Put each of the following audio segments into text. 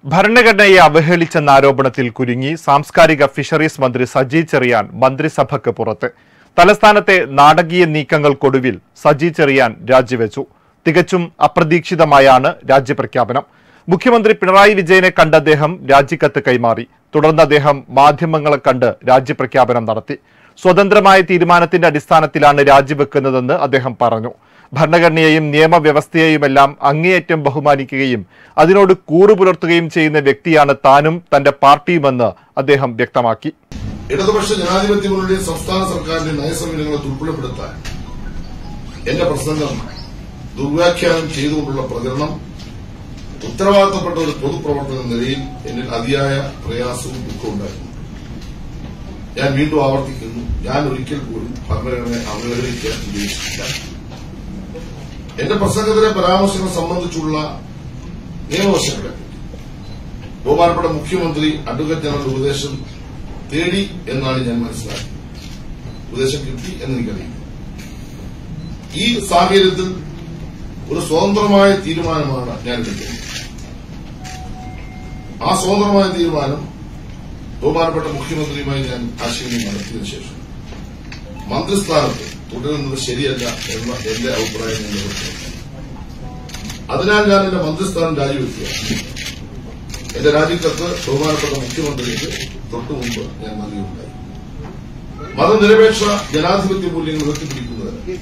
ഭരണഘടനയെ അവഹേളിച്ചെന്ന ആരോപണത്തിൽ കുരുങ്ങി സാംസ്കാരിക ഫിഷറീസ് മന്ത്രി സജി ചെറിയാൻ മന്ത്രിസഭയ്ക്ക് പുറത്ത് തലസ്ഥാനത്തെ നാടകീയ നീക്കങ്ങൾക്കൊടുവിൽ സജി ചെറിയാൻ രാജിവെച്ചു തികച്ചും അപ്രതീക്ഷിതമായാണ് രാജ്യപ്രഖ്യാപനം മുഖ്യമന്ത്രി പിണറായി വിജയനെ കണ്ട അദ്ദേഹം രാജിക്കത്ത് കൈമാറി തുടർന്ന് അദ്ദേഹം മാധ്യമങ്ങളെ കണ്ട് രാജ്യപ്രഖ്യാപനം നടത്തി സ്വതന്ത്രമായ തീരുമാനത്തിന്റെ അടിസ്ഥാനത്തിലാണ് രാജിവെക്കുന്നതെന്ന് അദ്ദേഹം പറഞ്ഞു ഭരണഘടനയെയും നിയമവ്യവസ്ഥയെയുമെല്ലാം അങ്ങേയറ്റം ബഹുമാനിക്കുകയും അതിനോട് കൂറു പുലർത്തുകയും ചെയ്യുന്ന വ്യക്തിയാണ് താനും തന്റെ പാർട്ടിയുമെന്ന് അദ്ദേഹം വ്യക്തമാക്കി ഇടതുപക്ഷ ജനാധിപത്യ മുന്നണി സംസ്ഥാന സർക്കാരിന്റെ നയസമീപനങ്ങളെ ദുർബലപ്പെടുത്താൻ എന്റെ പ്രസംഗം ദുർവ്യാഖ്യാനം ചെയ്തുകൊണ്ടുള്ള പ്രചരണം ഉത്തരവാദിത്തപ്പെട്ട ഒരു പൊതുപ്രവർത്തന എന്ന നിലയിൽ എന്നിൽ അതിയായ പ്രയാസവും ദുഃഖവും ഉണ്ടായിരുന്നു ഞാൻ വീണ്ടും ആവർത്തിക്കുന്നു ഞാൻ ഒരിക്കൽ പോലും ഭരണഘടനയെ അവഹേളിക്കാൻ ഉദ്ദേശിച്ചില്ല എന്റെ പ്രസംഗത്തിലെ പരാമർശങ്ങൾ സംബന്ധിച്ചുള്ള നിയമവശങ്ങളെ ബഹുമാനപ്പെട്ട മുഖ്യമന്ത്രി അഡ്വക്കേറ്റ് ജനറൽ ഉപദേശം തേടി എന്നാണ് ഞാൻ മനസ്സിലാക്കിയത് ഉപദേശം കിട്ടി എന്ന് എനിക്കറിയില്ല ഈ സാഹചര്യത്തിൽ ഒരു സ്വതന്ത്രമായ തീരുമാനമാണ് ഞാൻ എടുക്കുന്നത് ആ സ്വതന്ത്രമായ തീരുമാനം ബഹുമാനപ്പെട്ട മുഖ്യമന്ത്രിയുമായി ഞാൻ ആശയവിനിമയം നടത്തിയതിനു ശേഷം മന്ത്രിസ്ഥാനത്ത് തുടരുന്നത് ശരിയല്ല എന്ന എന്റെ അഭിപ്രായം ഞാൻ നിലനിർത്തുന്നു അതിനാൽ ഞാൻ എന്റെ മന്ത്രിസ്ഥാനം രാജിവെക്കുകയാണ് എന്റെ രാജിക്കത്ത് ബഹുമാനപ്പെട്ട മുഖ്യമന്ത്രിക്ക് തൊട്ടു മുമ്പ് ഞാൻ നൽകിയുണ്ടായി മതനിരപേക്ഷ ജനാധിപത്യ മൂല്യങ്ങൾ ഉയർത്തിപ്പിടിക്കുന്നതിന്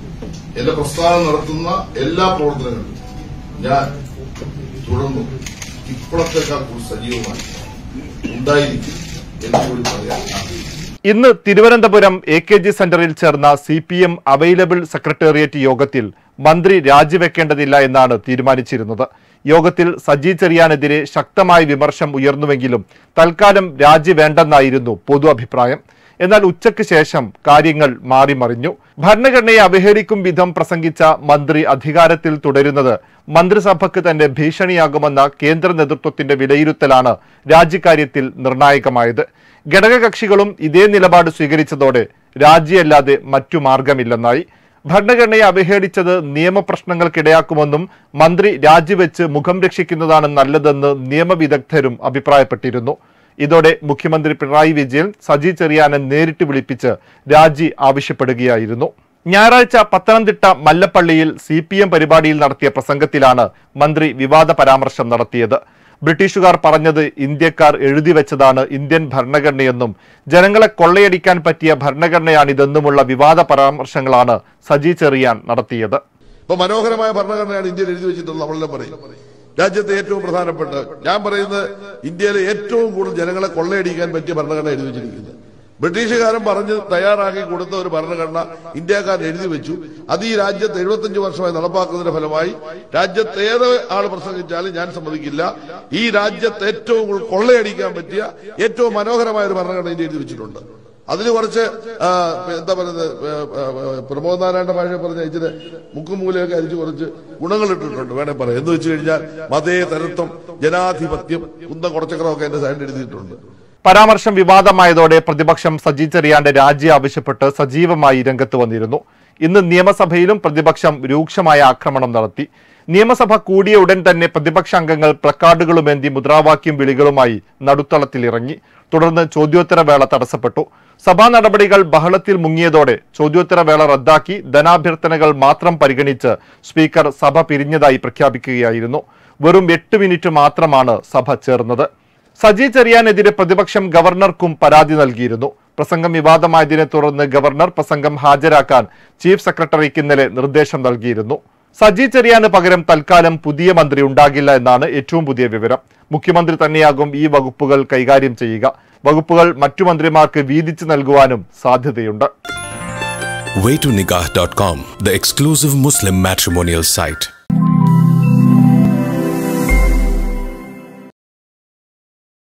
എന്റെ പ്രസ്ഥാനം നടത്തുന്ന എല്ലാ പ്രവർത്തനങ്ങളിലും ഞാൻ തുടർന്നും ഇപ്പോഴത്തേക്കാൾ കൂടുതൽ സജീവമായി ഉണ്ടായിരിക്കും എന്ന് കൂടി പറയാൻ ആഗ്രഹിക്കുന്നു ഇന്ന് തിരുവനന്തപുരം എ കെ ജി സെന്ററിൽ ചേർന്ന C P M available secretariat യോഗത്തിൽ മന്ത്രി രാജിവെക്കേണ്ടതില്ല എന്നാണ് തീരുമാനിച്ചിരുന്നത് യോഗത്തിൽ സജി ചെറിയാനെതിരെ ശക്തമായ വിമർശം ഉയർന്നുവെങ്കിലും തൽക്കാലം രാജി വേണ്ടെന്നായിരുന്നു പൊതു അഭിപ്രായം എന്നാൽ ഉച്ചയ്ക്ക് ശേഷം കാര്യങ്ങൾ മാറിമറിഞ്ഞു ഭരണഘടനയെ അവഹേളിക്കും വിധം പ്രസംഗിച്ച മന്ത്രി അധികാരത്തിൽ തുടരുന്നത് മന്ത്രിസഭയ്ക്ക് തന്നെ ഭീഷണിയാകുമെന്ന കേന്ദ്ര നേതൃത്വത്തിന്റെ വിലയിരുത്തലാണ് രാജിക്കാര്യത്തിൽ നിർണായകമായത് ഘടകകക്ഷികളും ഇതേ നിലപാട് സ്വീകരിച്ചതോടെ രാജിയല്ലാതെ മറ്റു മാർഗമില്ലെന്നായി ഭരണഘടനയെ അവഹേളിച്ചത് നിയമപ്രശ്നങ്ങൾക്കിടയാക്കുമെന്നും മന്ത്രി രാജിവെച്ച് മുഖം രക്ഷിക്കുന്നതാണ് നല്ലതെന്ന് നിയമവിദഗ്ധരും അഭിപ്രായപ്പെട്ടിരുന്നു ഇതോടെ മുഖ്യമന്ത്രി പിണറായി വിജയൻ സജി ചെറിയാനെ നേരിട്ട് വിളിപ്പിച്ച് രാജി ആവശ്യപ്പെടുകയായിരുന്നു ഞായറാഴ്ച പത്തനംതിട്ട മല്ലപ്പള്ളിയിൽ സി പി എം പരിപാടിയിൽ നടത്തിയ പ്രസംഗത്തിലാണ് മന്ത്രി വിവാദ പരാമർശം നടത്തിയത് ബ്രിട്ടീഷുകാർ പറഞ്ഞത് ഇന്ത്യക്കാർ എഴുതി വെച്ചതാണ് ഇന്ത്യൻ ഭരണഘടനയെന്നും ജനങ്ങളെ കൊള്ളയടിക്കാൻ പറ്റിയ ഭരണഘടനയാണിതെന്നുമുള്ള വിവാദ പരാമർശങ്ങളാണ് സജി ചെറിയാൻ നടത്തിയത് ഇപ്പൊ മനോഹരമായ ഭരണഘടനയാണ് ഇന്ത്യയിൽ എഴുതി വെച്ചിട്ടുള്ളത് നമ്മളെല്ലാം പറയും രാജ്യത്തെ ഏറ്റവും പ്രധാനപ്പെട്ട ഞാൻ പറയുന്നത് ഇന്ത്യയിലെ ഏറ്റവും കൂടുതൽ ജനങ്ങളെ കൊള്ളയടിക്കാൻ പറ്റിയ ഭരണഘടന എഴുതി വെച്ചിരിക്കുന്നത് ബ്രിട്ടീഷുകാരൻ പറഞ്ഞ് തയ്യാറാക്കി കൊടുത്ത ഒരു ഭരണഘടന ഇന്ത്യക്കാരൻ എഴുതി വെച്ചു അത് ഈ രാജ്യത്ത് എഴുപത്തഞ്ച് വർഷമായി നടപ്പാക്കുന്നതിന്റെ ഫലമായി രാജ്യത്ത് ഏത് ആൾ പ്രസംഗിച്ചാലും ഞാൻ സമ്മതിക്കില്ല ഈ രാജ്യത്ത് ഏറ്റവും കൂടുതൽ കൊള്ളയടിക്കാൻ പറ്റിയ ഏറ്റവും മനോഹരമായ ഒരു ഭരണഘടന ഇന്ത്യ എഴുതി വെച്ചിട്ടുണ്ട് അതിന് കുറച്ച് ആ, എന്താ പറയുന്നത് ആ, ആ, പ്രമോദ് നാരായണ ഭാഷ പറഞ്ഞ ഇച്ചിരി മുക്കും മൂലയൊക്കെ അരിച്ച് കുറച്ച് ഗുണങ്ങൾ ഇട്ടിട്ടുണ്ട് വേണേ പറയാം എന്ന് വെച്ച് കഴിഞ്ഞാൽ മതേതരത്വം ജനാധിപത്യം കുന്തം കുറച്ചക്രമൊക്കെ എന്റെ സൈഡിൽ എഴുതിയിട്ടുണ്ട് പരാമർശം വിവാദമായതോടെ പ്രതിപക്ഷം സജി ചെറിയാന്റെ രാജി ആവശ്യപ്പെട്ട് സജീവമായി രംഗത്ത് വന്നിരുന്നു ഇന്ന് നിയമസഭയിലും പ്രതിപക്ഷം രൂക്ഷമായ ആക്രമണം നടത്തി നിയമസഭ കൂടിയ ഉടൻ തന്നെ പ്രതിപക്ഷ അംഗങ്ങൾ പ്ലക്കാർഡുകളുമേന്തി മുദ്രാവാക്യം വിളികളുമായി നടുത്തളത്തിലിറങ്ങി തുടർന്ന് ചോദ്യോത്തരവേള തടസ്സപ്പെട്ടു സഭാ നടപടികൾ ബഹളത്തിൽ മുങ്ങിയതോടെ ചോദ്യോത്തരവേള റദ്ദാക്കി ധനാഭ്യർത്ഥനകൾ മാത്രം പരിഗണിച്ച് സ്പീക്കർ സഭ പിരിഞ്ഞതായി പ്രഖ്യാപിക്കുകയായിരുന്നു വെറും എട്ട് മിനിറ്റ് മാത്രമാണ് സഭ ചേർന്നത് സജി ചെറിയാനെതിരെ പ്രതിപക്ഷം ഗവർണർക്കും പരാതി നൽകിയിരുന്നു പ്രസംഗം വിവാദമായതിനെ തുടർന്ന് ഗവർണർ പ്രസംഗം ഹാജരാക്കാൻ ചീഫ് സെക്രട്ടറിക്ക് ഇന്നലെ നിർദ്ദേശം നൽകിയിരുന്നു സജി ചെറിയാന് പകരം തൽക്കാലം പുതിയ മന്ത്രി ഉണ്ടാകില്ല എന്നാണ് ഏറ്റവും പുതിയ വിവരം മുഖ്യമന്ത്രി തന്നെയാകും ഈ വകുപ്പുകൾ കൈകാര്യം ചെയ്യുക വകുപ്പുകൾ മറ്റു മന്ത്രിമാർക്ക് വീതിച്ചു നൽകുവാനും സാധ്യതയുണ്ട് waytonikah.com, the exclusive Muslim matrimonial site.